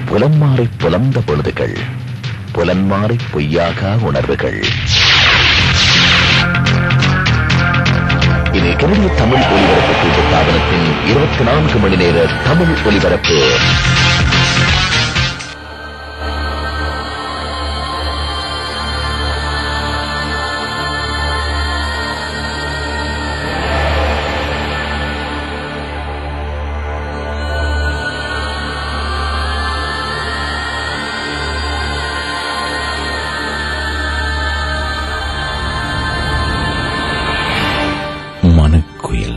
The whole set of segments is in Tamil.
புலன்மாறி புலந்த பொழுதுகள் புலன்மாறி பொய்யாகா உணர்வுகள் இது கனடிய தமிழ் ஒலிபரப்பு கூட்டு ஸ்தாபனத்தின் இருபத்தி நான்கு மணி நேர தமிழ் ஒலிபரப்பு மனக்குயில்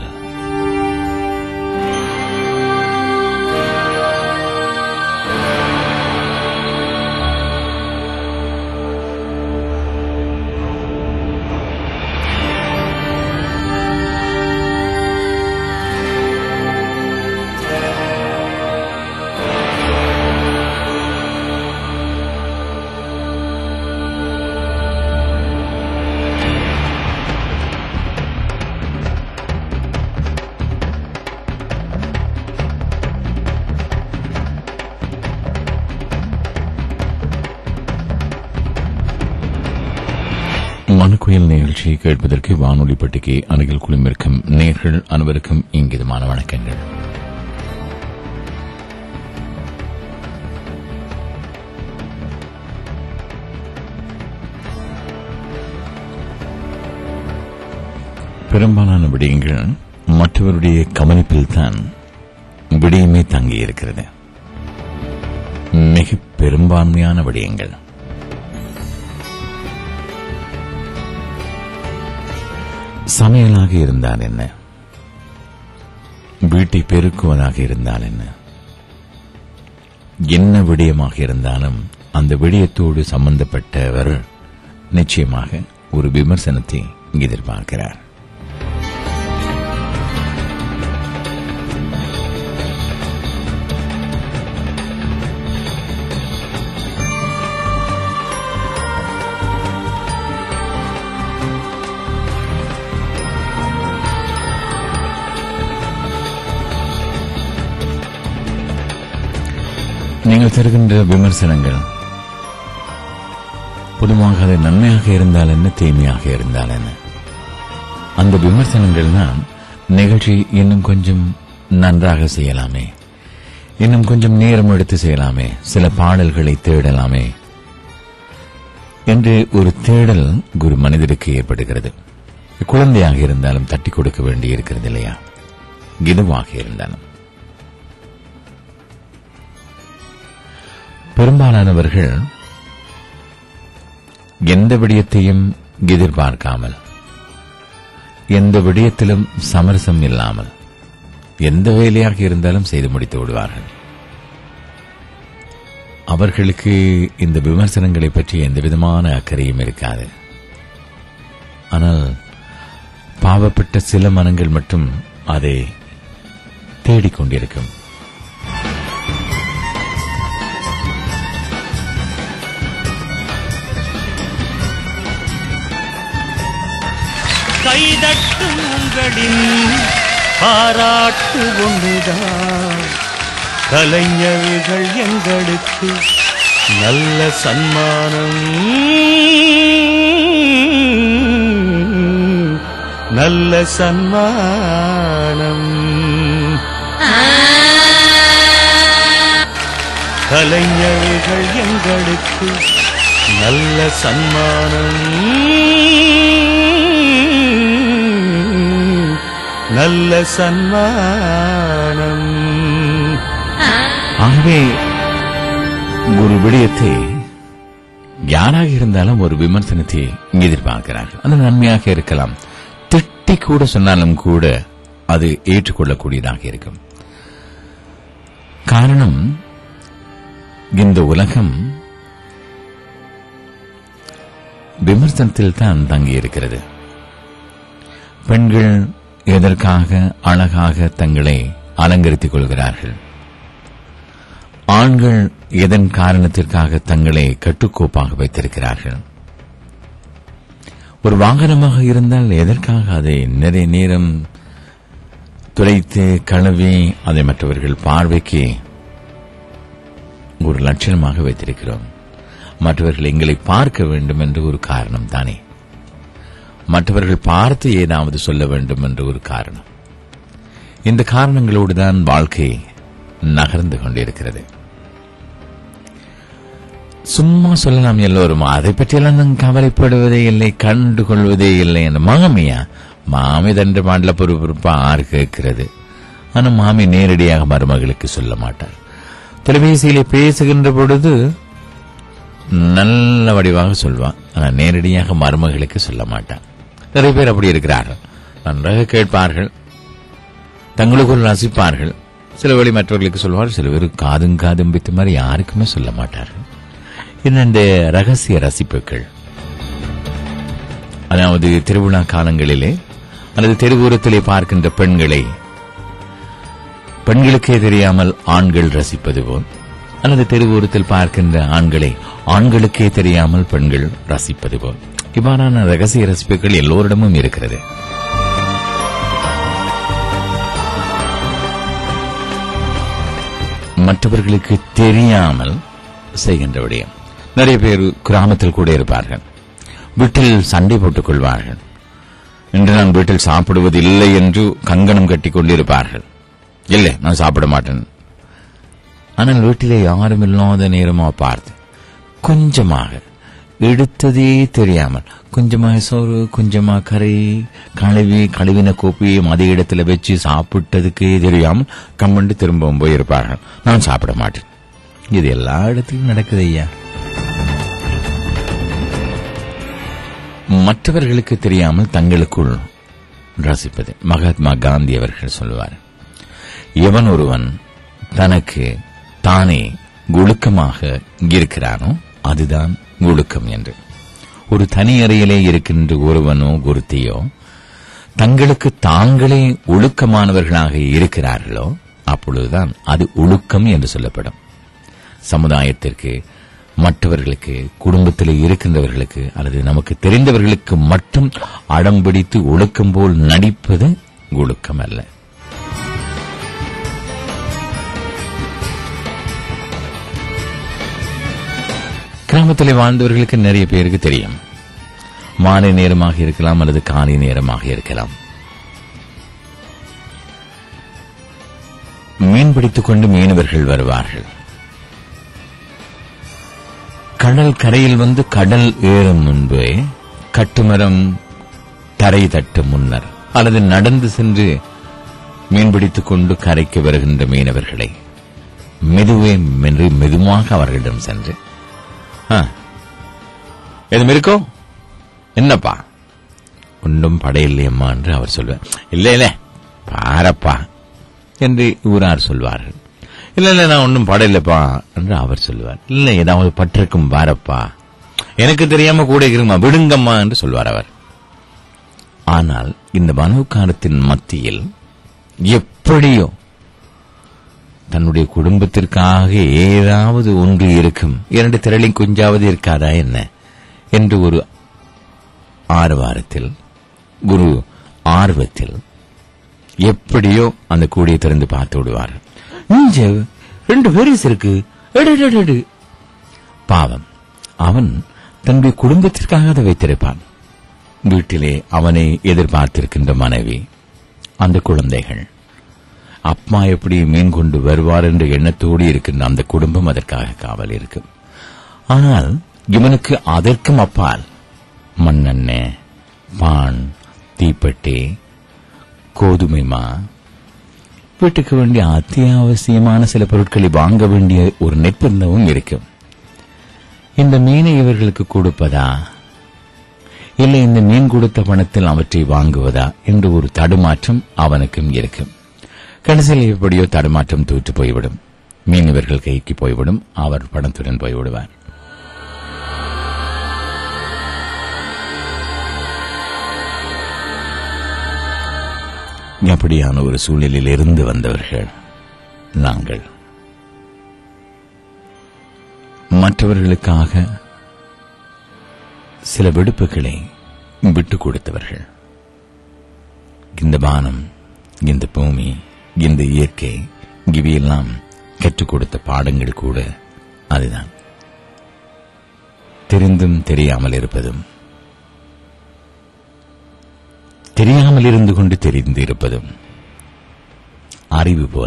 மனக்குயில் நிகழ்ச்சியை கேட்பதற்கு வானொலி பட்டிக்கு அருகில் குழுமிருக்கும் நேர்கள் அனைவருக்கும் இங்கிதமான வணக்கங்கள் பெரும்பாலான விடயங்கள் மற்றவருடைய கவனிப்பில் தான் விடயமே தங்கியிருக்கிறது மிக பெரும்பான்மையான விடயங்கள் சமையலாக இருந்தால் என்ன வீட்டை பெருக்குவதாக இருந்தால் என்ன என்ன விடயமாக இருந்தாலும் அந்த விடயத்தோடு சம்பந்தப்பட்டவர் நிச்சயமாக ஒரு விமர்சனத்தை எதிர்பார்க்கிறார் நீங்கள் தருகின்ற விமர்சனங்கள் பொதுவாக அது நன்மையாக இருந்தால் என்ன தீமையாக இருந்தால் என்ன அந்த விமர்சனங்கள் தான் நிகழ்ச்சி இன்னும் கொஞ்சம் நன்றாக செய்யலாமே இன்னும் கொஞ்சம் நேரம் எடுத்து செய்யலாமே சில பாடல்களை தேடலாமே என்று ஒரு தேடல் ஒரு மனிதருக்கு ஏற்படுகிறது குழந்தையாக இருந்தாலும் தட்டி கொடுக்க வேண்டி இருக்கிறது இல்லையா இதுவாக இருந்தாலும் பெரும்பாலானவர்கள் எந்த விடயத்தையும் எதிர்பார்க்காமல் எந்த விடயத்திலும் சமரசம் இல்லாமல் எந்த வேலையாக இருந்தாலும் செய்து முடித்து விடுவார்கள் அவர்களுக்கு இந்த விமர்சனங்களை பற்றி எந்த விதமான அக்கறையும் இருக்காது ஆனால் பாவப்பட்ட சில மனங்கள் மட்டும் அதை தேடிக்கொண்டிருக்கும் கைதட்டும் உங்களின் பாராட்டு ஒன்றுதான் கலைஞர்கள் எங்களுக்கு நல்ல சன்மானம் நல்ல சன்மானம் கலைஞர்கள் எங்களுக்கு நல்ல சன்மானம் நல்ல சன்மானம் ஆகவே ஒரு விடயத்தை யாராக இருந்தாலும் ஒரு விமர்சனத்தை எதிர்பார்க்கிறார்கள் அது நன்மையாக இருக்கலாம் திட்டி கூட சொன்னாலும் கூட அது ஏற்றுக்கொள்ளக்கூடியதாக இருக்கும் காரணம் இந்த உலகம் விமர்சனத்தில் தான் தங்கியிருக்கிறது பெண்கள் எதற்காக அழகாக தங்களை அலங்கரித்துக் கொள்கிறார்கள் ஆண்கள் எதன் காரணத்திற்காக தங்களை கட்டுக்கோப்பாக வைத்திருக்கிறார்கள் ஒரு வாகனமாக இருந்தால் எதற்காக அதை நிறைய நேரம் துடைத்து கழுவி அதை மற்றவர்கள் பார்வைக்கு ஒரு லட்சணமாக வைத்திருக்கிறோம் மற்றவர்கள் எங்களை பார்க்க வேண்டும் என்று ஒரு காரணம் தானே மற்றவர்கள் பார்த்து ஏதாவது சொல்ல வேண்டும் என்று ஒரு காரணம் இந்த காரணங்களோடு தான் வாழ்க்கை நகர்ந்து கொண்டிருக்கிறது சும்மா சொல்லலாம் எல்லோரும் அதை பற்றியெல்லாம் நான் கவலைப்படுவதே இல்லை கண்டு கொள்வதே இல்லை என்று மாமியா மாமி தண்டு மாடல பொறுப்பா ஆறு கேட்கிறது ஆனா மாமி நேரடியாக மருமகளுக்கு சொல்ல மாட்டார் தொலைபேசியிலே பேசுகின்ற பொழுது நல்ல வடிவாக சொல்வான் ஆனா நேரடியாக மருமகளுக்கு சொல்ல மாட்டான் நிறைய பேர் அப்படி இருக்கிறார்கள் நன்றாக கேட்பார்கள் தங்களுக்குள் ரசிப்பார்கள் சில வழி மற்றவர்களுக்கு சொல்வார்கள் சில பேர் காதும் காதும் பித்து மாதிரி யாருக்குமே சொல்ல மாட்டார்கள் இது இந்த ரகசிய ரசிப்புகள் அதாவது திருவிழா காலங்களிலே அல்லது தெருவோரத்திலே பார்க்கின்ற பெண்களை பெண்களுக்கே தெரியாமல் ஆண்கள் ரசிப்பது போல் அல்லது தெருவோரத்தில் பார்க்கின்ற ஆண்களை ஆண்களுக்கே தெரியாமல் பெண்கள் ரசிப்பது போல் இவ்வாறான ரகசிய ரசிப்புகள் எல்லோரிடமும் இருக்கிறது மற்றவர்களுக்கு தெரியாமல் செய்கின்ற விடயம் நிறைய பேர் கிராமத்தில் கூட இருப்பார்கள் வீட்டில் சண்டை போட்டுக் கொள்வார்கள் இன்று நான் வீட்டில் சாப்பிடுவது இல்லை என்று கங்கணம் கட்டிக் கொண்டிருப்பார்கள் இல்லை நான் சாப்பிட மாட்டேன் ஆனால் வீட்டிலே யாரும் இல்லாத நேரமா பார்த்து கொஞ்சமாக எடுத்ததே தெரியாமல் கொஞ்சமாக சோறு கொஞ்சமா கறி கழுவி கழுவின கோப்பையும் அதே இடத்துல வச்சு சாப்பிட்டதுக்கே தெரியாமல் கம்மண்டு திரும்பவும் போயிருப்பார்கள் நான் சாப்பிட மாட்டேன் இது எல்லா இடத்திலும் நடக்குது ஐயா மற்றவர்களுக்கு தெரியாமல் தங்களுக்குள் ரசிப்பது மகாத்மா காந்தி அவர்கள் சொல்லுவார் எவன் ஒருவன் தனக்கு தானே ஒழுக்கமாக இருக்கிறானோ அதுதான் ஒழுக்கம் என்று ஒரு தனி அறையிலே இருக்கின்ற ஒருவனோ ஒருத்தியோ தங்களுக்கு தாங்களே ஒழுக்கமானவர்களாக இருக்கிறார்களோ அப்பொழுதுதான் அது ஒழுக்கம் என்று சொல்லப்படும் சமுதாயத்திற்கு மற்றவர்களுக்கு குடும்பத்தில் இருக்கின்றவர்களுக்கு அல்லது நமக்கு தெரிந்தவர்களுக்கு மட்டும் அடம்பிடித்து ஒழுக்கம் போல் நடிப்பது ஒழுக்கம் அல்ல கிராமத்தில் வாழ்ந்தவர்களுக்கு நிறைய பேருக்கு தெரியும் மாலை நேரமாக இருக்கலாம் அல்லது காலை நேரமாக இருக்கலாம் மீன் பிடித்துக் கொண்டு மீனவர்கள் வருவார்கள் கடல் கரையில் வந்து கடல் ஏறும் முன்பே கட்டுமரம் தரை தட்டும் முன்னர் அல்லது நடந்து சென்று மீன்பிடித்துக் கொண்டு கரைக்கு வருகின்ற மீனவர்களை மெதுவே மென்று மெதுவாக அவர்களிடம் சென்று "ஆ, எதுவும் இருக்கோ என்னப்பா ஒன்றும் படையில்லையம்மா என்று அவர் சொல்வார் இல்ல இல்ல பாரப்பா என்று ஊரார் சொல்வார்கள் இல்ல இல்ல நான் ஒன்றும் படையில்லப்பா என்று அவர் சொல்லுவார் இல்ல ஏதாவது பட்டிருக்கும் பாரப்பா எனக்கு தெரியாம கூட இருக்குமா விடுங்கம்மா என்று சொல்வார் அவர் ஆனால் இந்த மனோகாரத்தின் மத்தியில் எப்படியோ தன்னுடைய குடும்பத்திற்காக ஏதாவது ஒன்று இருக்கும் இரண்டு திரளி குஞ்சாவது இருக்காதா என்ன என்று ஒரு ஆரவாரத்தில் ஒரு ஆர்வத்தில் எப்படியோ அந்த கூடிய திறந்து பார்த்து விடுவார் இஞ்ச ரெண்டு பேரிஸ் இருக்கு எடு, எடு, எடு, எடு. பாவம் அவன் தன்னுடைய குடும்பத்திற்காக அதை வைத்திருப்பான் வீட்டிலே அவனை எதிர்பார்த்திருக்கின்ற மனைவி அந்த குழந்தைகள் அப்பா எப்படி மீன் கொண்டு வருவார் என்ற எண்ணத்தோடு இருக்கின்ற அந்த குடும்பம் அதற்காக காவல் இருக்கும் ஆனால் இவனுக்கு அதற்கும் அப்பால் மண்ணெண்ணெய் பான் தீப்பெட்டி கோதுமை மா வீட்டுக்கு வேண்டிய அத்தியாவசியமான சில பொருட்களை வாங்க வேண்டிய ஒரு நிர்பந்தமும் இருக்கும் இந்த மீனை இவர்களுக்கு கொடுப்பதா இல்லை இந்த மீன் கொடுத்த பணத்தில் அவற்றை வாங்குவதா என்று ஒரு தடுமாற்றம் அவனுக்கும் இருக்கும் கடைசியில் எப்படியோ தடுமாற்றம் தோற்று போய்விடும் மீன் இவர்கள் கைக்கு போய்விடும் அவர் பணத்துடன் போய்விடுவார் அப்படியான ஒரு சூழலில் இருந்து வந்தவர்கள் நாங்கள் மற்றவர்களுக்காக சில விடுப்புகளை விட்டுக் கொடுத்தவர்கள் இந்த வானம் இந்த பூமி இந்த இயற்கை இவையெல்லாம் கற்றுக் கொடுத்த பாடங்கள் கூட அதுதான் தெரிந்தும் தெரியாமல் இருப்பதும் தெரியாமல் இருந்து கொண்டு தெரிந்து இருப்பதும் அறிவு போல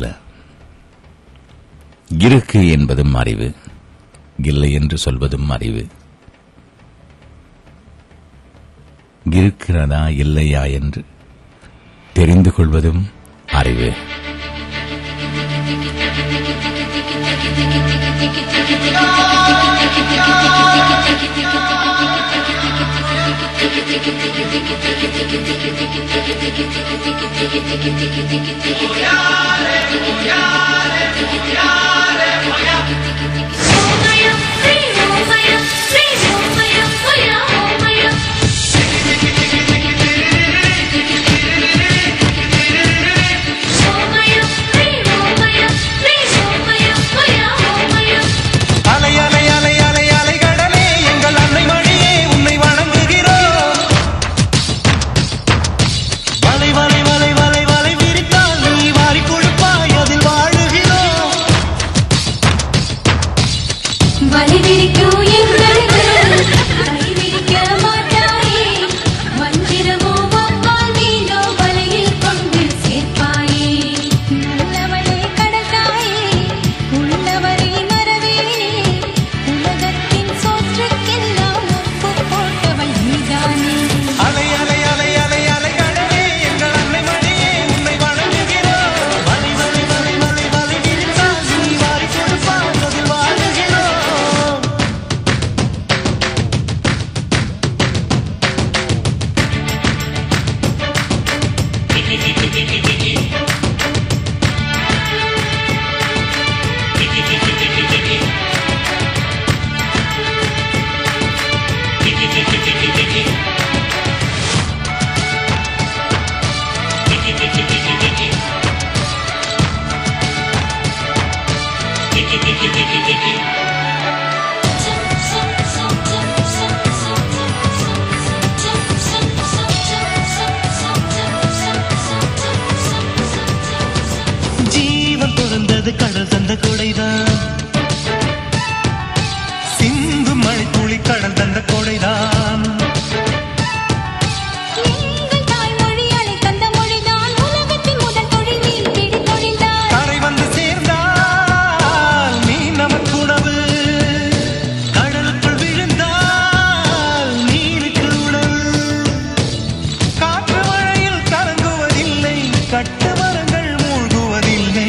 இருக்கு என்பதும் அறிவு இல்லை என்று சொல்வதும் அறிவு இருக்கிறதா இல்லையா என்று தெரிந்து கொள்வதும் அறிவு ஓமயா ஸ்ரீ ஓமயா ஸ்ரீ ஓமயா ஓயா ஓமயா ஓமயா ஸ்ரீ ஓமயா ஸ்ரீ ஓமயா ஓயா ஓமயா அலை அலை அலை அலை அலை கடலே எங்கள் அன்னை மணியே உன்னை வணங்குகிறோம் வலை வலை வலை வலை வலை விரித்தால் நீ வாரி கொடுப்பாய் அதில் வாழுகிறோம் வலி விரிக்கும் எங்களுக்கு கை விரிக்க மாட்டாயே மந்திரமோ வவ்வால் மீனோ வலையில் கொண்டு சேர்ப்பாயே நல்லவளே கடற்காயே உள்ளவரை மறவேனே உலகத்தின் சோற்றுக்கெல்லாம் உப்பு போட்டவள் நீதானே அலை அலை அலை அலை அலை கடலே எங்கள் அன்னை மணியே உன்னை வணங்குகிறோம் வலை வலை வலை வலை வலை விரித்தால் நீ வாரி கொடுப்பாய் அதில் வாழுகிறோம் ஜீவன் பிறந்தது கடல் தந்த கொடைதான் சிந்து மழை துளி கடல் தந்த கொடைதான் எங்கள் தாய்மொழி அலை தந்த மொழிதான் உலகத்தின் முதல் தொழில் மீன் பிடி தொழில்தான் கரை வந்து சேர்ந்தால் மீன் நமக்கு உணவு கடலுக்குள் விழுந்தால் மீனுக்கு உணவு காற்று மழையில் கலங்குவதில்லை கட்டு மரங்கள் மூழ்குவதில்லை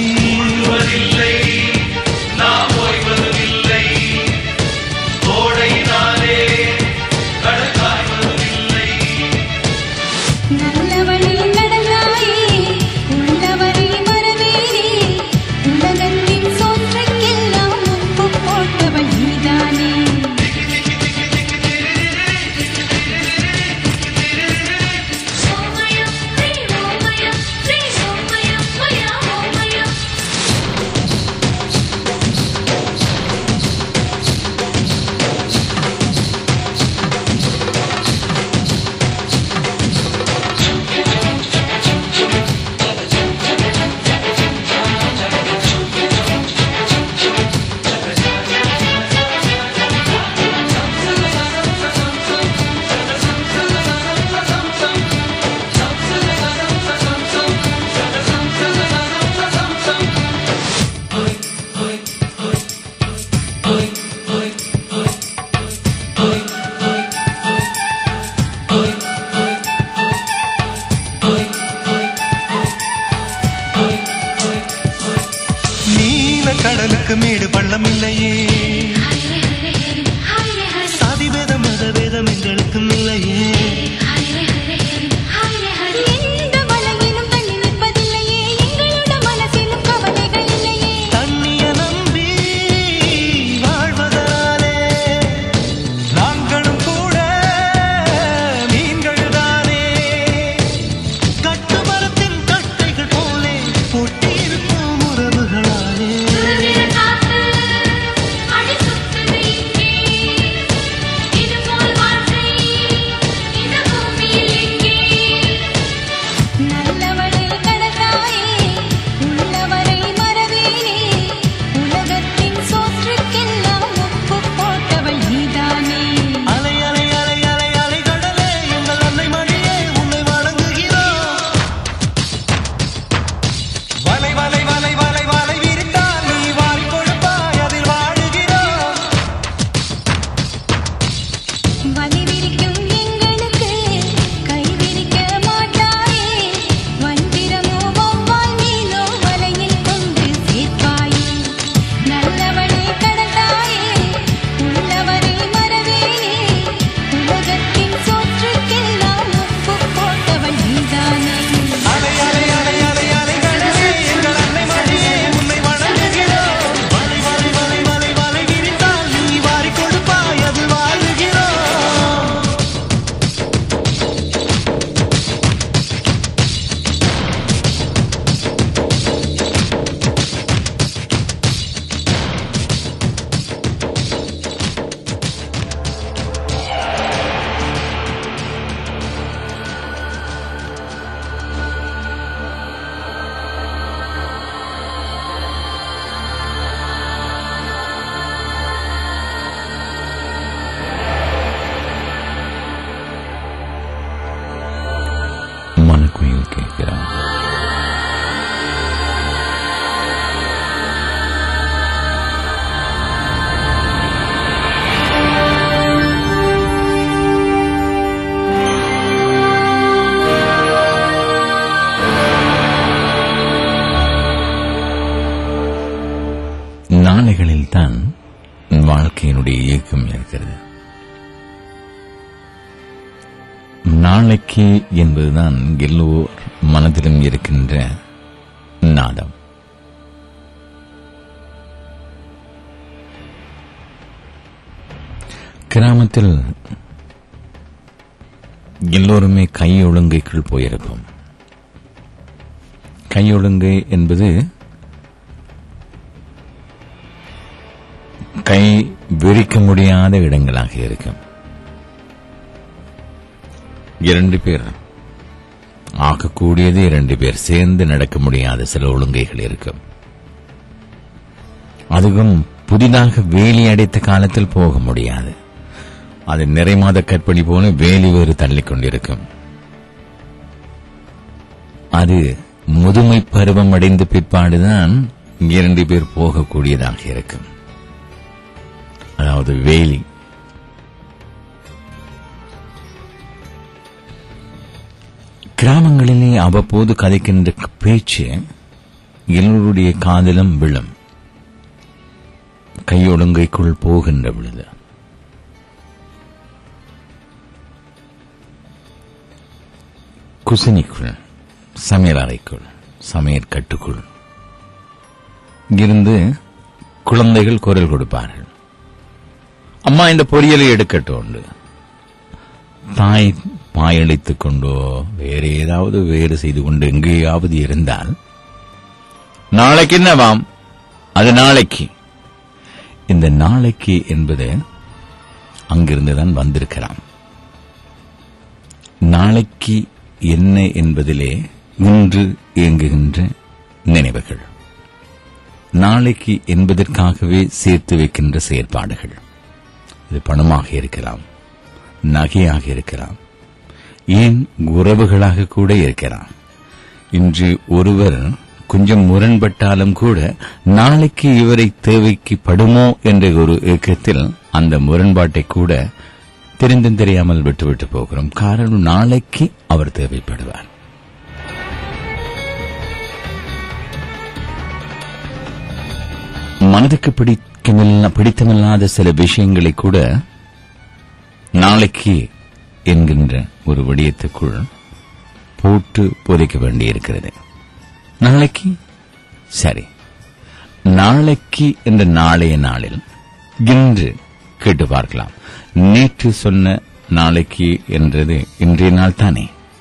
நல்லவழி நடந்தாயே உள்ளவரை மறவேனே உலகத்தின் சோற்றுக்கெல்லாம் உப்பு போட்டவள் நீதானே ஓமயா ஸ்ரீ ஓமயா ஸ்ரீ ஓமயா ஓயா ஓமயா நீல கடலுக்கு மேடு பள்ளம் இல்லையே சாதி வேதம் மத வேதம் எங்களுக்கும் இல்லையே எந்த வலையிலும் தள்ளி நிற்பதில்லையே எங்களோட மனசிலும் கவலைகள் இல்லையே தண்ணிய நம்பி வாழ்வதாலே நாங்களும் கூட மீன்கள் தானே கட்டுமரத்தின் கட்டைகள் போலே ஒட்டியிருக்கும் உறவுகளாலே காத்து வாழ்க்கையினுடைய இயக்கம் இருக்கிறது நாளைக்கு என்பதுதான் எல்லோர் மனதிலும் இருக்கின்ற நாதம் கிராமத்தில் எல்லோருமே கையொழுங்கைக்குள் போயிருக்கும் கையொழுங்கை என்பது கை விரிக்க முடியாத இடங்களாக இருக்கும் இரண்டு பேர் ஆகக்கூடியது இரண்டு பேர் சேர்ந்து நடக்க முடியாத சில ஒழுங்கைகள் இருக்கும் அதுவும் புதிதாக வேலி அடைத்த காலத்தில் போக முடியாது அது நிறைமாத கற்பனை போல வேலி வேறு தள்ளிக் கொண்டிருக்கும் அது முதுமை பருவம் அடைந்த பிற்பாடுதான் இரண்டு பேர் போகக்கூடியதாக இருக்கும் அதாவது வேலி கிராமங்களிலே அவ்வப்போது கதைக்கின்ற பேச்சு எல்லோருடைய காதலும் விழும் கையொழுங்கைக்குள் போகின்ற பொழுது குசினிக்குள் சமையல் அறைக்குள் சமையல் கட்டுக்குள் இங்கிருந்து குழந்தைகள் குரல் கொடுப்பார்கள் அம்மா இந்த பொரியலை எடுக்கட்டும் தாய் பாயளித்துக் கொண்டோ வேறு ஏதாவது வேறு செய்து கொண்டு எங்கேயாவது இருந்தால் நாளைக்கு என்னவாம் அது நாளைக்கு இந்த நாளைக்கு என்பது அங்கிருந்துதான் வந்திருக்கிறான் நாளைக்கு என்ன என்பதிலே இன்று இயங்குகின்ற நினைவுகள் நாளைக்கு என்பதற்காகவே சேர்த்து வைக்கின்ற செயற்பாடுகள் இது பணமாக இருக்கலாம் நகையாக இருக்கலாம் ஏன் உறவுகளாக கூட இருக்கலாம் இன்று ஒருவர் கொஞ்சம் முரண்பட்டாலும் கூட நாளைக்கு இவரை தேவைக்கு படுமோ என்ற ஒரு இயக்கத்தில் அந்த முரண்பாட்டை கூட தெரிந்தும் தெரியாமல் விட்டுவிட்டு போகிறோம் காரணம் நாளைக்கு அவர் தேவைப்படுவார் மனதுக்கு பிடிக்கமில்ல பிடித்தமில்லாத சில விஷயங்களை கூட நாளைக்கு என்கின்ற ஒரு விடயத்துக்குள் போட்டு புதைக்க வேண்டியிருக்கிறது நாளைக்கு சரி நாளைக்கு என்ற நாளைய நாளில் இன்று கேட்டு பார்க்கலாம் நேற்று சொன்ன நாளைக்கு என்றது இன்றைய நாள் தானே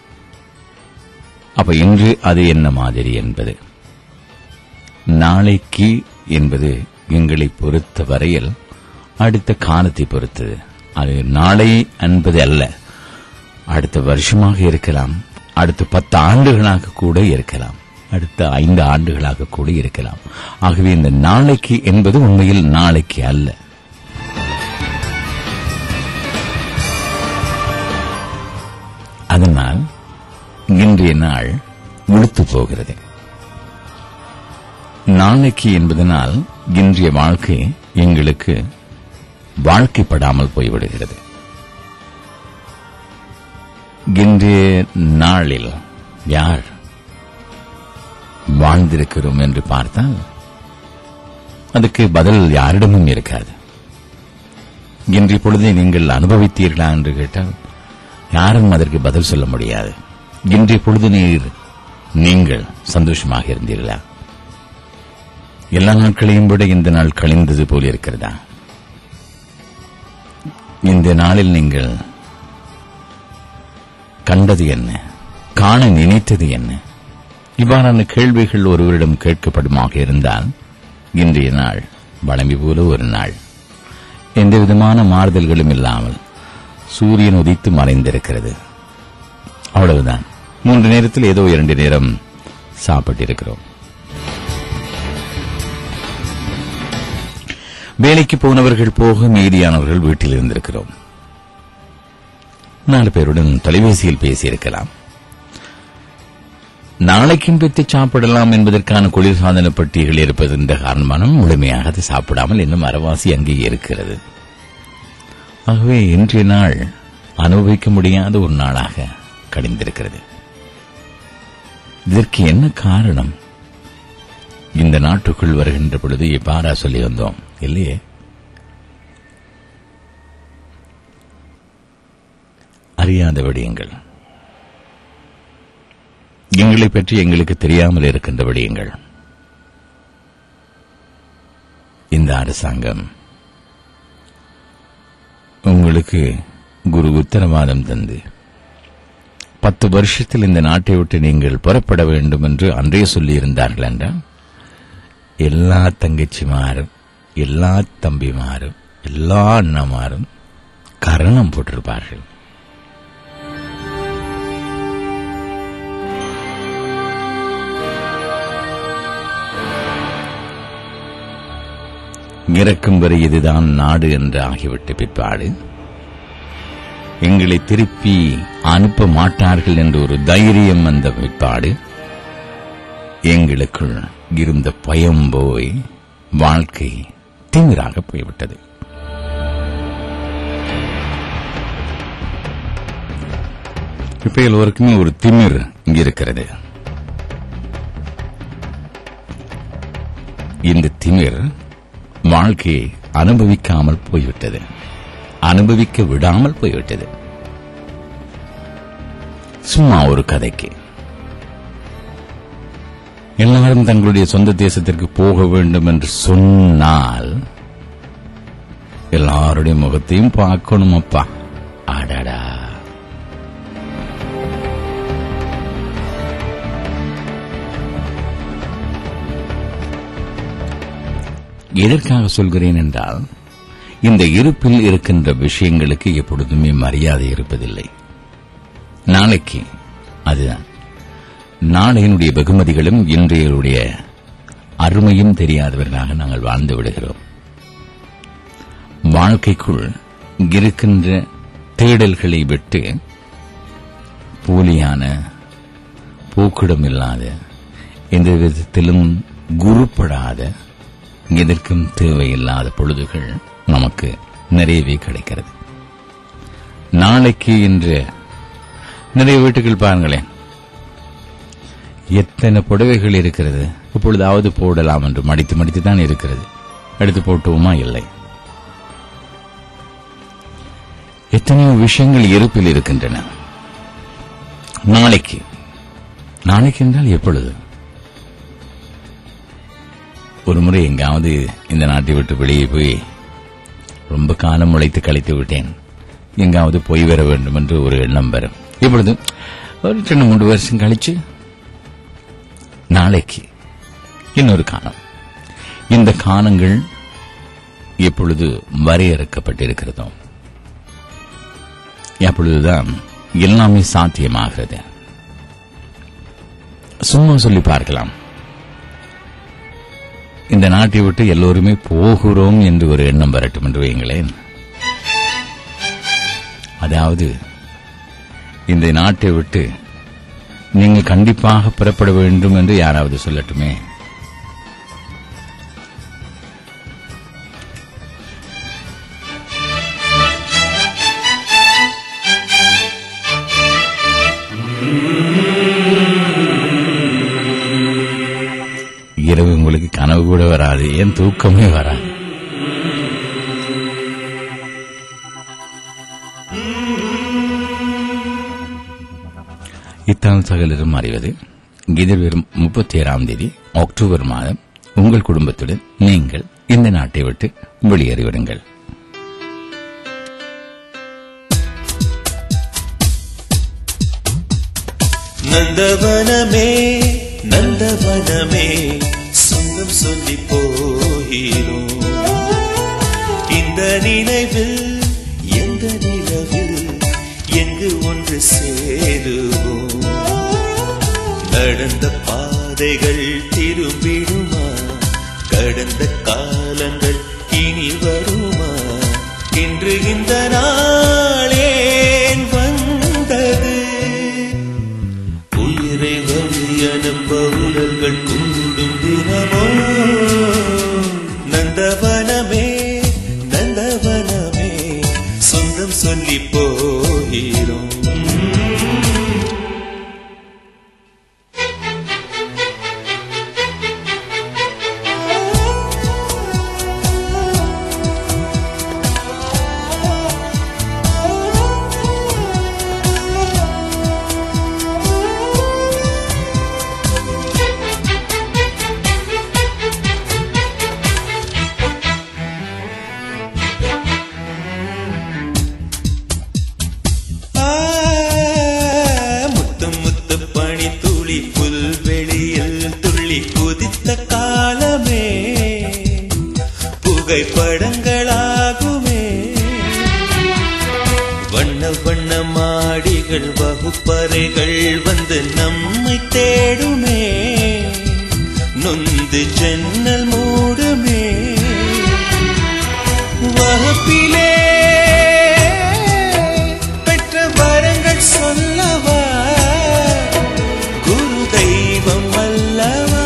அப்ப இன்று அது என்ன மாதிரி என்பது நாளைக்கு என்பது எங்களை பொறுத்த வரையில் அடுத்த காலத்தை பொறுத்தது அது நாளை என்பது அல்ல அடுத்த வருஷமாக இருக்கலாம் அடுத்த பத்து ஆண்டுகளாக கூட இருக்கலாம் அடுத்த ஐந்து ஆண்டுகளாக கூட இருக்கலாம் ஆகவே இந்த நாளைக்கு என்பது உண்மையில் நாளைக்கு அல்ல அதனால் இன்றைய நாள் முழுத்து போகிறது நாளைக்கு என்பதனால் இன்றைய வாழ்க்கை எங்களுக்கு வாழ்க்கைப்படாமல் போய்விடுகிறது இன்றைய நாளில் யார் வாழ்ந்திருக்கிறோம் என்று பார்த்தால் அதுக்கு பதில் யாரிடமும் இருக்காது இன்றைய பொழுதை நீங்கள் அனுபவித்தீர்களா என்று கேட்டால் யாரும் அதற்கு பதில் சொல்ல முடியாது இன்றைய பொழுது நீர் நீங்கள் சந்தோஷமாக இருந்தீர்களா எல்லா நாட்களையும் விட இந்த நாள் கழிந்தது போல் இருக்கிறதா இந்த நாளில் நீங்கள் கண்டது என்ன காண நினைத்தது என்ன இவ்வாறான கேள்விகள் ஒருவரிடம் கேட்கப்படுமாக இருந்தால் இன்றைய நாள் வளமை போல ஒரு நாள் எந்த விதமான மாறுதல்களும் இல்லாமல் சூரியன் உதித்து மறைந்திருக்கிறது அவ்வளவுதான் மூன்று நேரத்தில் ஏதோ இரண்டு நேரம் சாப்பிட்டிருக்கிறோம் வேலைக்கு போனவர்கள் போக மீதியானவர்கள் வீட்டில் இருந்திருக்கிறோம் நாலு பேருடன் தொலைபேசியில் பேசியிருக்கலாம் நாளைக்கும் பெற்று சாப்பிடலாம் என்பதற்கான குளிர்சாதன பெட்டிகள் இருப்பது இந்த காரணமான முழுமையாக அதை சாப்பிடாமல் இன்னும் அறவாசி அங்கே இருக்கிறது ஆகவே இன்றைய நாள் அனுபவிக்க முடியாத ஒரு நாளாக கழிந்திருக்கிறது இதற்கு என்ன காரணம் இந்த நாட்டுக்குள் வருகின்ற பொழுது எப்பாரா சொல்லி வந்தோம் இல்லையே அறியாத விடயங்கள் எங்களை பற்றி எங்களுக்கு தெரியாமல் இருக்கின்ற விடயங்கள் இந்த அரசாங்கம் உங்களுக்கு குரு உத்தரவாதம் தந்து பத்து வருஷத்தில் இந்த நாட்டை விட்டு நீங்கள் புறப்பட வேண்டும் என்று அன்றே சொல்லியிருந்தார்கள் என்றால் எல்லா தங்கச்சிமாரும் எல்லா தம்பிமாரும் எல்லா அண்ணமாரும் கரணம் போட்டிருப்பார்கள் இறக்கும் வரை இதுதான் நாடு என்று ஆகிவிட்ட பிற்பாடு எங்களை திருப்பி அனுப்ப மாட்டார்கள் என்ற ஒரு தைரியம் வந்த பிற்பாடு எங்களுக்குள் இருந்த பயம் போய் வாழ்க்கை திமிராக போய்விட்டது இப்ப எல்லோருக்குமே ஒரு திமிர் இங்க இருக்கிறது இந்த திமிர் வாழ்க்கையை அனுபவிக்காமல் போய்விட்டது அனுபவிக்க விடாமல் போய்விட்டது சும்மா ஒரு கதைக்கு எல்லாரும் தங்களுடைய சொந்த தேசத்திற்கு போக வேண்டும் என்று சொன்னால் எல்லாருடைய முகத்தையும் பார்க்கணும் அப்பா அடடா எதற்காக சொல்கிறேன் என்றால் இந்த இருப்பில் இருக்கின்ற விஷயங்களுக்கு எப்பொழுதுமே மரியாதை இருப்பதில்லை நாளைக்கு அதுதான் நாளையினுடைய வெகுமதிகளும் இன்றையுடைய அருமையும் தெரியாதவர்களாக நாங்கள் வாழ்ந்து விடுகிறோம் வாழ்க்கைக்குள் இருக்கின்ற தேடல்களை விட்டு போலியான போக்கிடம் இல்லாத எந்த விதத்திலும் குருப்படாத எதற்கும் தேவையில்லாத பொழுதுகள் நமக்கு நிறையவே கிடைக்கிறது நாளைக்கு இன்று நிறைய வீட்டுகள் பாருங்களேன் எத்தனை புடவைகள் இருக்கிறது இப்பொழுதாவது போடலாம் என்று மடித்து மடித்து தான் இருக்கிறது எடுத்து போட்டுவோமா இல்லை எத்தனையோ விஷயங்கள் இருப்பில் இருக்கின்றன நாளைக்கு நாளைக்கு என்றால் எப்பொழுது ஒரு முறை எங்காவது இந்த நாட்டை விட்டு வெளியே போய் ரொம்ப காலம் உழைத்து கழித்து விட்டேன் எங்காவது போய் வர வேண்டும் என்று ஒரு எண்ணம் வரும் இப்பொழுது ஒரு ரெண்டு மூன்று வருஷம் கழிச்சு நாளைக்கு இன்னொரு காலம் இந்த காலங்கள் எப்பொழுது வரையறுக்கப்பட்டிருக்கிறதோ அப்பொழுதுதான் எல்லாமே சாத்தியமாகிறது சும்மா சொல்லி பார்க்கலாம் இந்த நாட்டை விட்டு எல்லோருமே போகிறோம் என்று ஒரு எண்ணம் வரட்டும் என்று வையுங்களேன் அதாவது இந்த நாட்டை விட்டு நீங்கள் கண்டிப்பாக புறப்பட வேண்டும் என்று யாராவது சொல்லட்டுமே இரவு உங்களுக்கு கனவு கூட வராது ஏன் தூக்கமே வராது இத்தான் சகலரும் அறிவது எதிர்வரும் முப்பத்தி ஏழாம் தேதி அக்டோபர் மாதம் உங்கள் குடும்பத்துடன் நீங்கள் இந்த நாட்டை விட்டு வெளியேறிவிடுங்கள் நந்தவனமே நந்தவனமே சொந்தம் சொல்லி போகிறோம் இந்த நினைவில் எந்த நிலவில் எங்கு ஒன்று சேருவோம் நடந்த பாதைகள் திரும்பிடுமா கடந்த காலங்கள் இனி வருமா இன்று இந்த நாளேன் வந்தது உயிரை வழி அனுப்ப உடல்கள் கூடும் தினமோ நந்தவனமே நந்தவனமே சொந்தம் சொல்லி போகிறோம் படங்களாகுமே வண்ண வண்ண மாடிகள் வகுப்பறைகள் வந்து நம்மை தேடுமே நொந்து ஜன்னல் மூடுமே வகுப்பிலே பெற்ற வரங்கள் சொல்லவா குரு தெய்வம் அல்லவா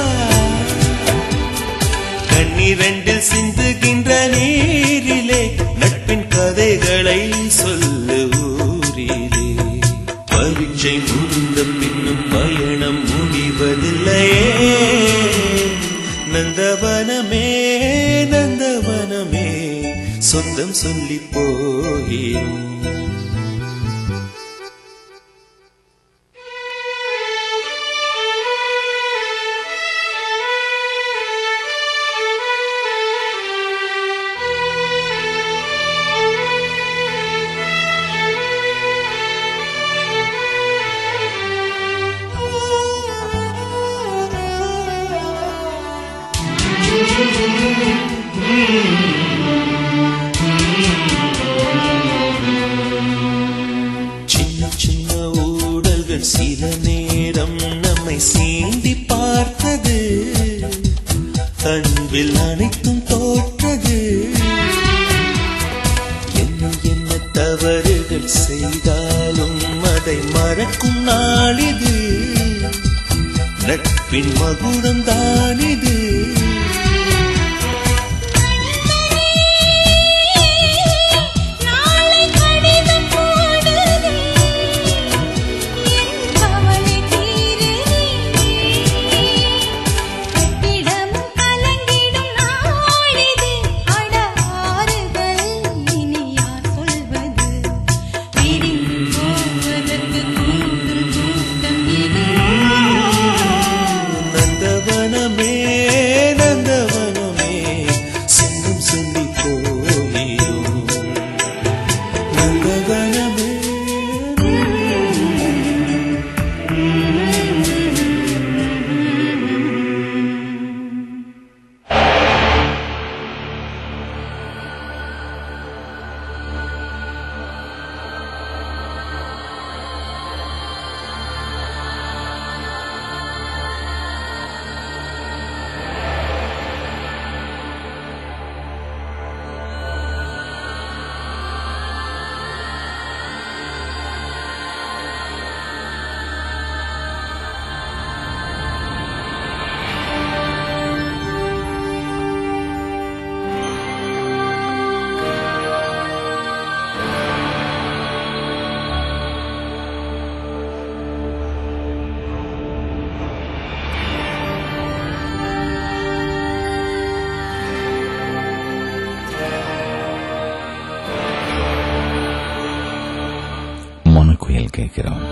கண்ணிரண்டில் சிந்துகின்ற நீரிலே நட்பின் கதைகளை சொல்லு ஊரிலே பரீட்சை முடிந்த பின்னும் பயணம் முடிவதில்லையே நந்தவனமே நந்தவனமே சொந்தம் சொல்லி போகிறேன் சின்ன சின்ன ஊடல்கள் சில நேரம் நம்மை சீண்டி பார்த்தது அன்பில் அனைத்தும் தோற்றது என்ன என்ன தவறுகள் செய்தாலும் அதை மறக்கும் நாளிது நட்பின் மகுடம் தானிது நாளை கடிதம் போடுதே என் கவலை தீருதே கட்டிடமும் கலங்கிடும் நாளிது அட ஆறுதல் இனி யார் சொல்வது பிரிந்து போவதற்கு கூட்டும் கூட்டம் இது நந்தவனமே நந்தவனமே சொந்தம் சொல்லி போகிறோம் நந்தவனமே மனக்குயல் கேட்கிறோம்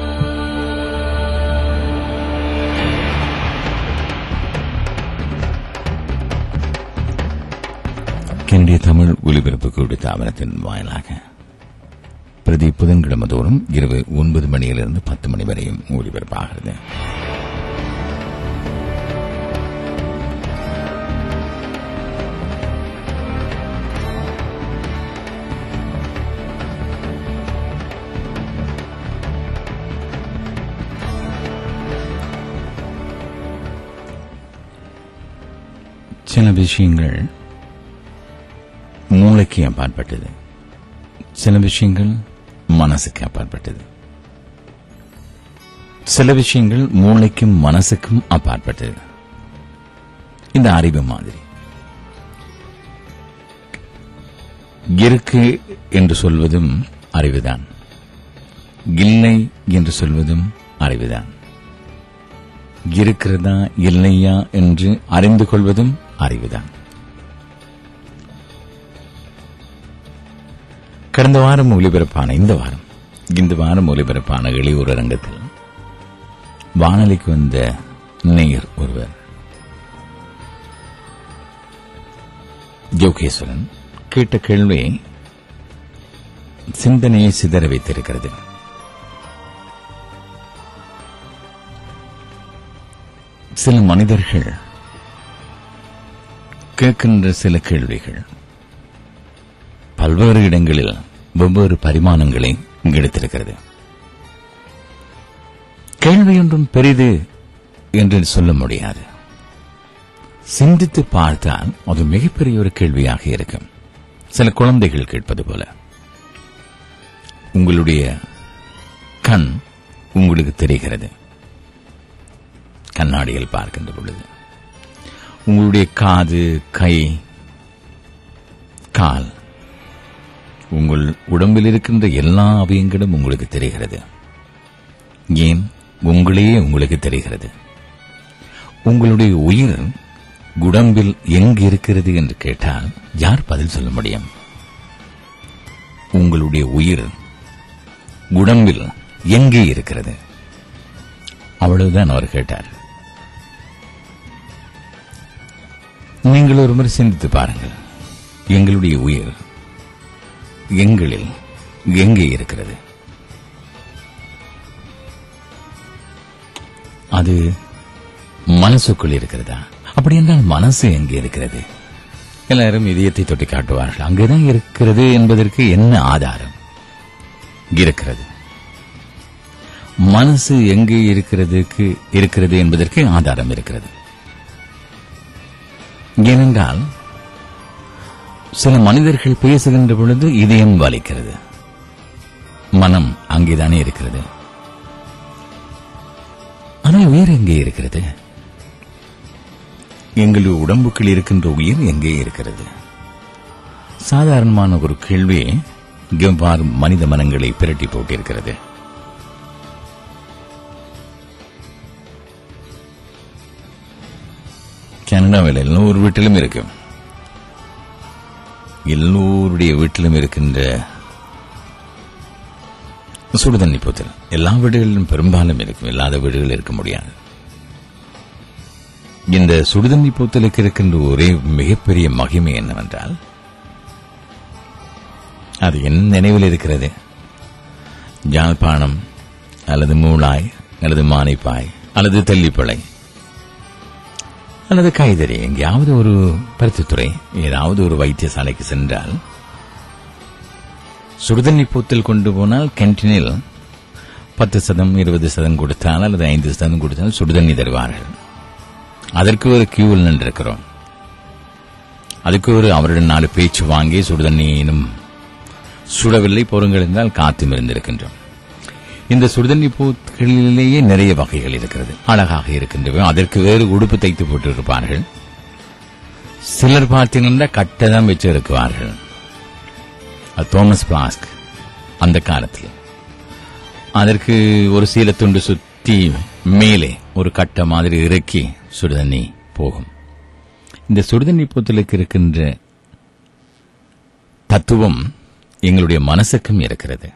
கெண்டிய தமிழ் ஒலிபரப்பு கூடு தாவரத்தின் வாயிலாக பிரதி புதன்கிழமை தோறும் இரவு ஒன்பது மணியிலிருந்து பத்து மணி வரையும் ஒலிபரப்பாகிறது சில விஷயங்கள் மூளைக்கு அப்பாற்பட்டது சில விஷயங்கள் மனசுக்கு அப்பாற்பட்டது சில விஷயங்கள் மூளைக்கும் மனசுக்கும் அப்பாற்பட்டது இந்த அறிவு மாதிரி இருக்கு என்று சொல்வதும் அறிவுதான் இல்லை என்று சொல்வதும் அறிவுதான் இருக்கிறதா இல்லையா என்று அறிந்து கொள்வதும் அறிவுதான் கடந்த வாரம் ஒலிபரப்பான இந்த வாரம் இந்த வாரம் ஒலிபரப்பான இளையோர் அரங்கத்தில் வானொலிக்கு வந்த நேயர் ஒருவர் யோகேஸ்வரன் கேட்ட கேள்வி சிந்தனையை சிதற வைத்திருக்கிறது சில மனிதர்கள் கேட்கின்ற சில கேள்விகள் பல்வேறு இடங்களில் வெவ்வேறு பரிமாணங்களை எடுத்திருக்கிறது கேள்வி ஒன்றும் பெரிது என்று சொல்ல முடியாது சிந்தித்து பார்த்தால் அது மிகப்பெரிய ஒரு கேள்வியாக இருக்கும் சில குழந்தைகள் கேட்பது போல உங்களுடைய கண் உங்களுக்கு தெரிகிறது கண்ணாடியில் பார்க்கின்ற பொழுது உங்களுடைய காது கை கால் உங்கள் உடம்பில் இருக்கின்ற எல்லா அவயங்களும் உங்களுக்கு தெரிகிறது ஏன் உங்களே உங்களுக்கு தெரிகிறது உங்களுடைய உயிர் குடம்பில் எங்கு இருக்கிறது என்று கேட்டால் யார் பதில் சொல்ல முடியும் உங்களுடைய உயிர் குடம்பில் எங்கே இருக்கிறது அவ்வளவுதான் அவர் கேட்டார் நீங்கள் ஒரு முறை சிந்தித்து பாருங்கள் எங்களுடைய உயிர் எங்களில் எங்கே இருக்கிறது அது மனசுக்குள் இருக்கிறதா அப்படி என்றால் மனசு எங்கே இருக்கிறது எல்லாரும் இதயத்தை தொட்டி காட்டுவார்கள் அங்குதான் இருக்கிறது என்பதற்கு என்ன ஆதாரம் இருக்கிறது மனசு எங்கே இருக்கிறதுக்கு இருக்கிறது என்பதற்கு ஆதாரம் இருக்கிறது ஏனென்றால் சில மனிதர்கள் பேசுகின்ற பொழுது இதயம் வலிக்கிறது மனம் அங்கேதானே இருக்கிறது ஆனால் உயிர் எங்கே இருக்கிறது எங்கள் உடம்புக்குள் இருக்கின்ற உயிர் எங்கே இருக்கிறது சாதாரணமான ஒரு கேள்வி எவ்வாறு மனித மனங்களை பிரட்டி போட்டிருக்கிறது கனடாவில் எல்லோரு வீட்டிலும் இருக்கும் எல்லோருடைய வீட்டிலும் இருக்கின்ற சுடுதண்ணி போத்தல் எல்லா வீடுகளிலும் பெரும்பாலும் இருக்கும் இல்லாத வீடுகள் இருக்க முடியாது இந்த சுடுதண்ணி போத்தலுக்கு இருக்கின்ற ஒரே மிகப்பெரிய மகிமை என்னவென்றால் அது என் நினைவில் இருக்கிறது யாழ்ப்பாணம் அல்லது மூளாய் அல்லது மானைப்பாய் அல்லது தெல்லிப்பளை அல்லது கைதறி எங்கேயாவது ஒரு பருத்தித்துறை ஏதாவது ஒரு வைத்தியசாலைக்கு சென்றால் சுடுதண்ணி பூத்தல் கொண்டு போனால் கேன்டீனில் பத்து சதம் இருபது சதம் கொடுத்தால் அல்லது ஐந்து சதம் கொடுத்தால் சுடுதண்ணி தருவார்கள் அதற்கு ஒரு கியூவில் நின்றிருக்கிறோம் அதுக்கு ஒரு அவருடன் நாலு பேச்சு வாங்கி சுடுதண்ணியினும் சுடவில்லை பொருங்கள் என்றால் காத்தும் இருந்திருக்கின்றோம் இந்த சுடுதண்ணி பூக்களிலேயே நிறைய வகைகள் இருக்கிறது அழகாக இருக்கின்றன அதற்கு வேறு உடுப்பு தைத்து போட்டு இருப்பார்கள் சிலர் பார்த்தீங்கன்னா கட்டை தான் வச்சு இருக்குவார்கள் அது தோமஸ் பிளாஸ்க் அந்த காலத்தில் அதற்கு ஒரு சீலத்துண்டு சுத்தி மேலே ஒரு கட்டை மாதிரி இறக்கி சுடுதண்ணி போகும் இந்த சுடுதண்ணி பூத்தலுக்கு இருக்கின்ற தத்துவம் எங்களுடைய மனசுக்கும் இருக்கிறது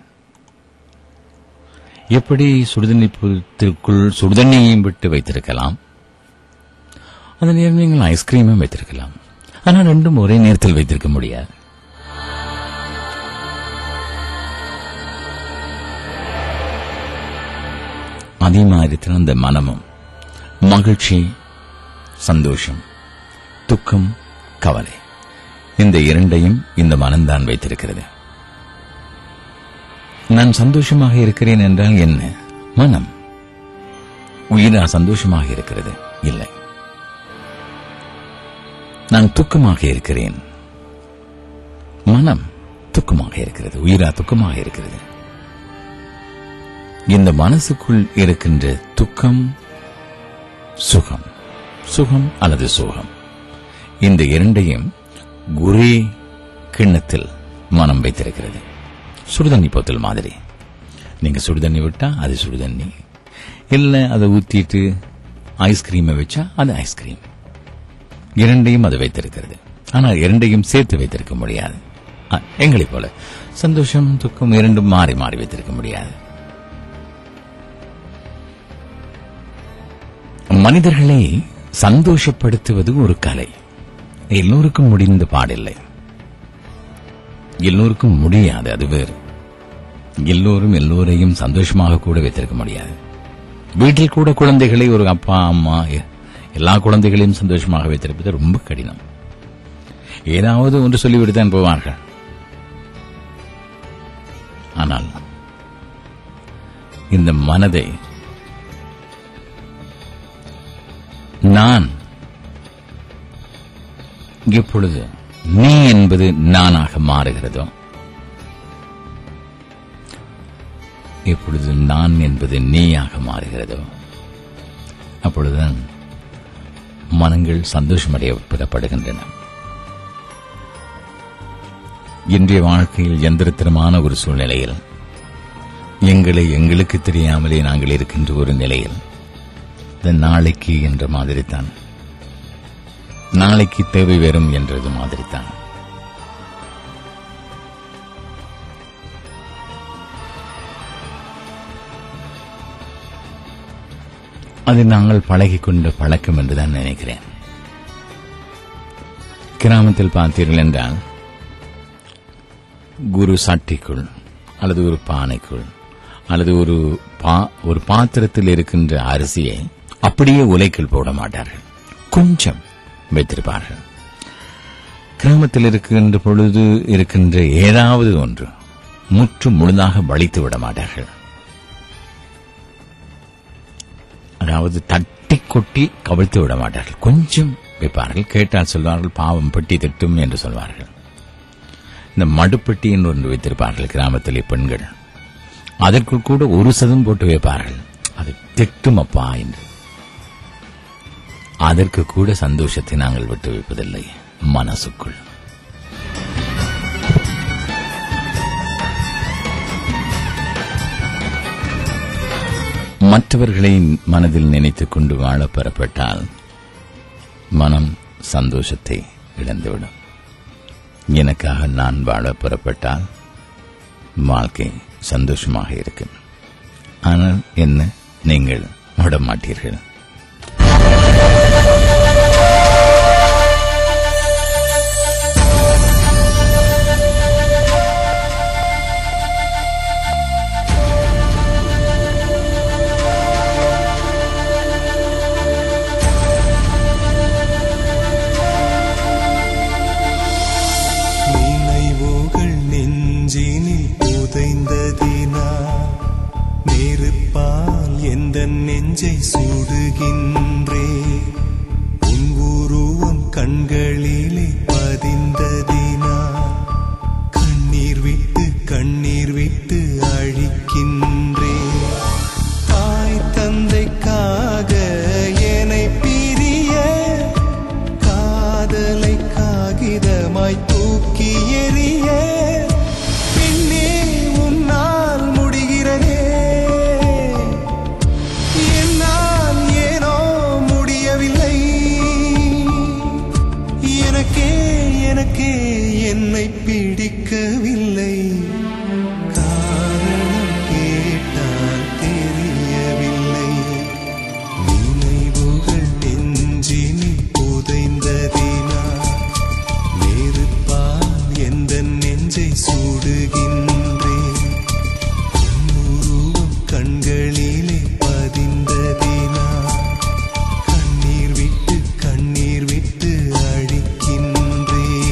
எப்படி சுடுதண்ணி பூத்திற்குள் சுடுதண்ணியையும் விட்டு வைத்திருக்கலாம் அந்த நேரம் நீங்கள் ஐஸ்கிரீமும் வைத்திருக்கலாம் ஆனால் ரெண்டும் ஒரே நேரத்தில் வைத்திருக்க முடியாது அதே மாதிரி தான் அந்த மனமும் மகிழ்ச்சி சந்தோஷம் துக்கம் கவலை இந்த இரண்டையும் இந்த மனம்தான் வைத்திருக்கிறது நான் சந்தோஷமாக இருக்கிறேன் என்றால் என்ன மனம் உயிரா சந்தோஷமாக இருக்கிறது இல்லை நான் துக்கமாக இருக்கிறேன் மனம் துக்கமாக இருக்கிறது உயிரா துக்கமாக இருக்கிறது இந்த மனசுக்குள் இருக்கின்ற துக்கம் சுகம் சுகம் அல்லது சோகம் இந்த இரண்டையும் ஒரே கிண்ணத்தில் மனம் வைத்திருக்கிறது சுடுதண்ணி போத்தல் மாதிரி நீங்க சுடுதண்ணி விட்டா அது சுடுதண்ணி இல்ல அதை ஊத்திட்டு ஐஸ்கிரீமை வச்சா அது ஐஸ்கிரீம் இரண்டையும் அது வைத்திருக்கிறது ஆனால் இரண்டையும் சேர்த்து வைத்திருக்க முடியாது ஆ, எங்களைப் போல சந்தோஷம் துக்கம் இரண்டும் மாறி மாறி வைத்திருக்க முடியாது மனிதர்களை சந்தோஷப்படுத்துவது ஒரு கலை எல்லோருக்கும் முடிந்த பாடில்லை எல்லோருக்கும் முடியாது அது வேறு எல்லோரும் எல்லோரையும் சந்தோஷமாக கூட வைத்திருக்க முடியாது வீட்டில் கூட குழந்தைகளை ஒரு அப்பா அம்மா எ- எல்லா குழந்தைகளையும் சந்தோஷமாக வைத்திருப்பது ரொம்ப கடினம் ஏதாவது ஒன்று சொல்லிவிட்டு தான் போவார்கள் ஆனால் இந்த மனதை நான் எப்பொழுது நீ என்பது நானாக மாறுகிறதோ எப்பொழுது நான் என்பது நீயாக மாறுகிறதோ அப்பொழுதுதான் மனங்கள் சந்தோஷமடைய பெறப்படுகின்றன இன்றைய வாழ்க்கையில் எந்திரத்தனமான ஒரு சூழ்நிலையில் எங்களை எங்களுக்கு தெரியாமலே நாங்கள் இருக்கின்ற ஒரு நிலையில் இந்த நாளைக்கு என்ற மாதிரி தான் நாளைக்கு தேவை வரும் என்றது மாதிரி தான் அது நாங்கள் பழகிக் கொண்ட பழக்கம் என்றுதான் நினைக்கிறேன் கிராமத்தில் பார்த்தீர்கள் என்றால் குரு சட்டிக்குள் அல்லது ஒரு பானைக்குள் அல்லது ஒரு பா- ஒரு பாத்திரத்தில் இருக்கின்ற அரிசியை அப்படியே உலைக்குள் போட மாட்டார்கள் கொஞ்சம் வைத்திருப்பார்கள் கிராமத்தில் இருக்கின்ற பொழுது இருக்கின்ற ஏதாவது ஒன்று முற்று முழுதாக வலித்து விட மாட்டார்கள் அதாவது தட்டி கொட்டி கவிழ்த்து விட மாட்டார்கள் கொஞ்சம் வைப்பார்கள் கேட்டால் சொல்வார்கள் பாவம் பெட்டி திட்டும் என்று சொல்வார்கள் இந்த மடுப்பெட்டி என்று ஒன்று வைத்திருப்பார்கள் கிராமத்திலே பெண்கள் அதற்குள் கூட ஒரு சதம் போட்டு வைப்பார்கள் அது திட்டும் அப்பா என்று அதற்கு கூட சந்தோஷத்தை நாங்கள் விட்டு வைப்பதில்லை மனசுக்குள் மற்றவர்களை மனதில் நினைத்துக் கொண்டு வாழ பெறப்பட்டால் மனம் சந்தோஷத்தை இழந்துவிடும் எனக்காக நான் வாழ பெறப்பட்டால் வாழ்க்கை சந்தோஷமாக இருக்கும் ஆனால் என்ன நீங்கள் விட மாட்டீர்கள் நினைவுகள் நெஞ்சினில் புதைந்ததினா நெருப்பால் எந்த நெஞ்சை சுடுகின்றே உன் உருவம் கண்களிலே பதிந்ததினா கண்ணீர் விட்டு கண்ணீர் விட்டு அழிக்கின்றே தாய் தந்தைக்காக என்னை பிரிய காதலை காகிதமாய் தூக்கி எறிய பின்னே உன்னால் முடிகிறதே என்னால் ஏனோ முடியவில்லை எனக்கே எனக்கே என்னை பிடிக்கவில்லை காரணம் கேட்டால் தெரியவில்லை நினைவுகள் நெஞ்சினில் புதைந்ததினா நெருப்பால் எந்த நெஞ்சை சூடுகின்றேன் உன்னுருவம் கண்களிலே பதிந்ததினா கண்ணீர் விட்டு கண்ணீர் விட்டு அழிக்கின்றேன்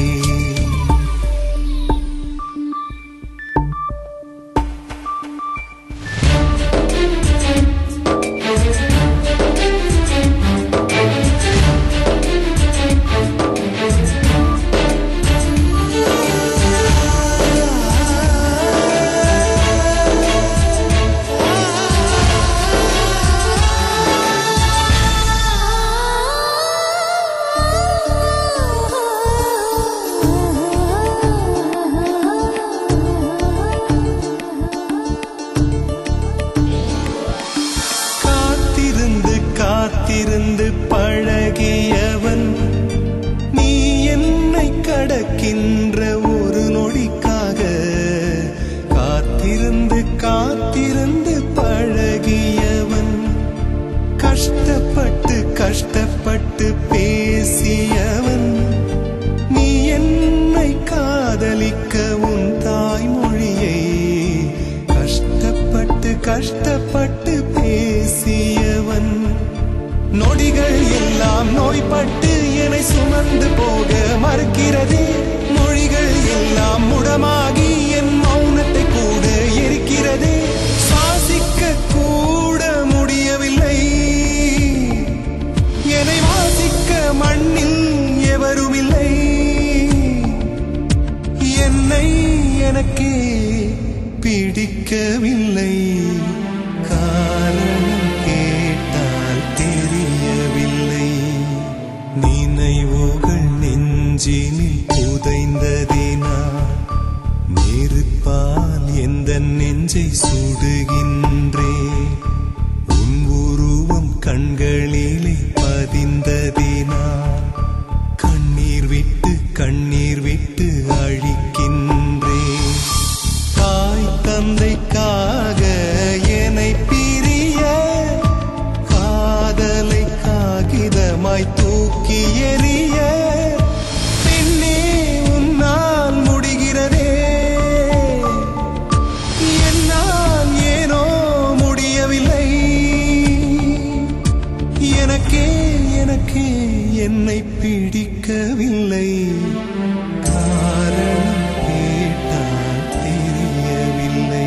காத்திருந்து காத்திருந்து பழகியவன் நீ என்னை கடக்கின்ற ஒரு நொடிக்காக காத்திருந்து காத்திருந்து பழகியவன் கஷ்டப்பட்டு கஷ்டப்பட்டு பேசியவன் நீ என்னை காதலிக்க உன் தாய்மொழியை கஷ்டப்பட்டு கஷ்டப்பட்டு பேசியவன் நொடிகள் எல்லாம் நோய்பட்டு என்னை சுமந்து போக மறுக்கிறதே மொழிகள் எல்லாம் முடமாகி என் மௌனத்தை கூட எனக்கே பிடிக்கவில்லை காரணம் கேட்டால் தெரியவில்லை நினைவுகள் நெஞ்சினில் புதைந்ததினா நெருப்பால் எந்த நெஞ்சை சுடுகின்றே உன் உருவம் கண்களிலே பதிந்ததினா கண்ணீர் விட்டு கண்ணீர் விட்டு அழிக்கின்றே தாய் தந்தைக்காக என்னை பிரிய காதலை காகிதமாய் தூக்கி எறிய பின்னே உன்னால் முடிகிறதே என்னால் ஏனோ முடியவில்லை எனக்கே எனக்கே என்னை பிடிக்கவில்லை காரணம் கேட்டால் தெரியவில்லை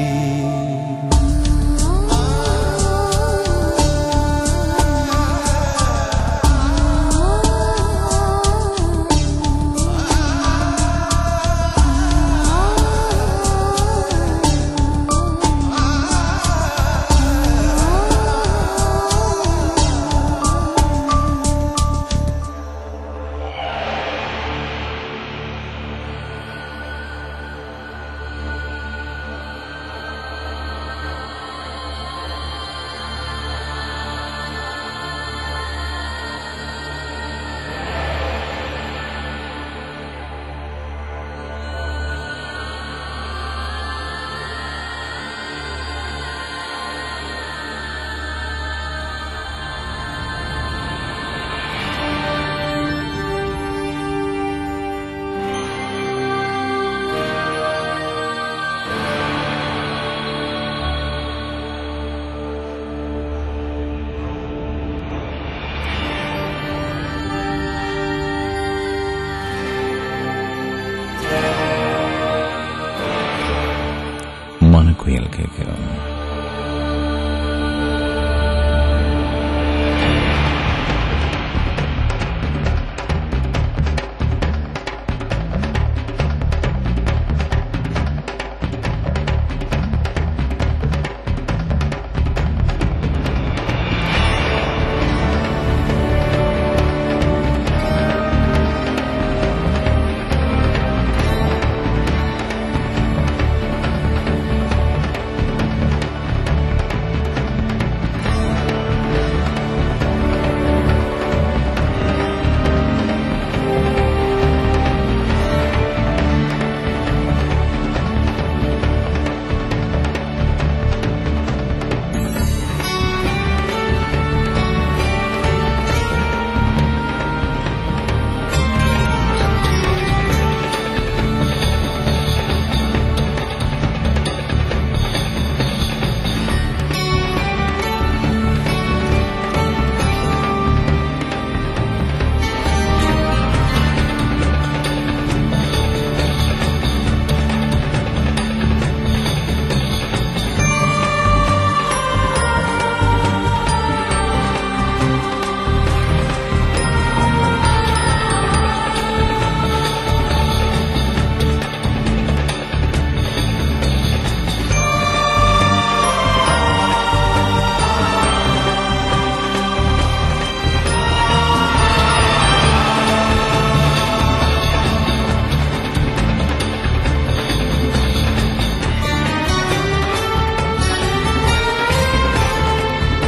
மனக்குயல் கேட்கிறோம்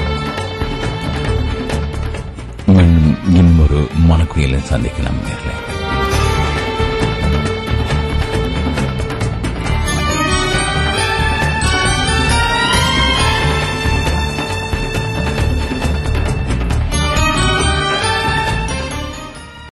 மீண்டும் இன்னொரு மனக்குயலை சந்திக்கலாம் நேர்களே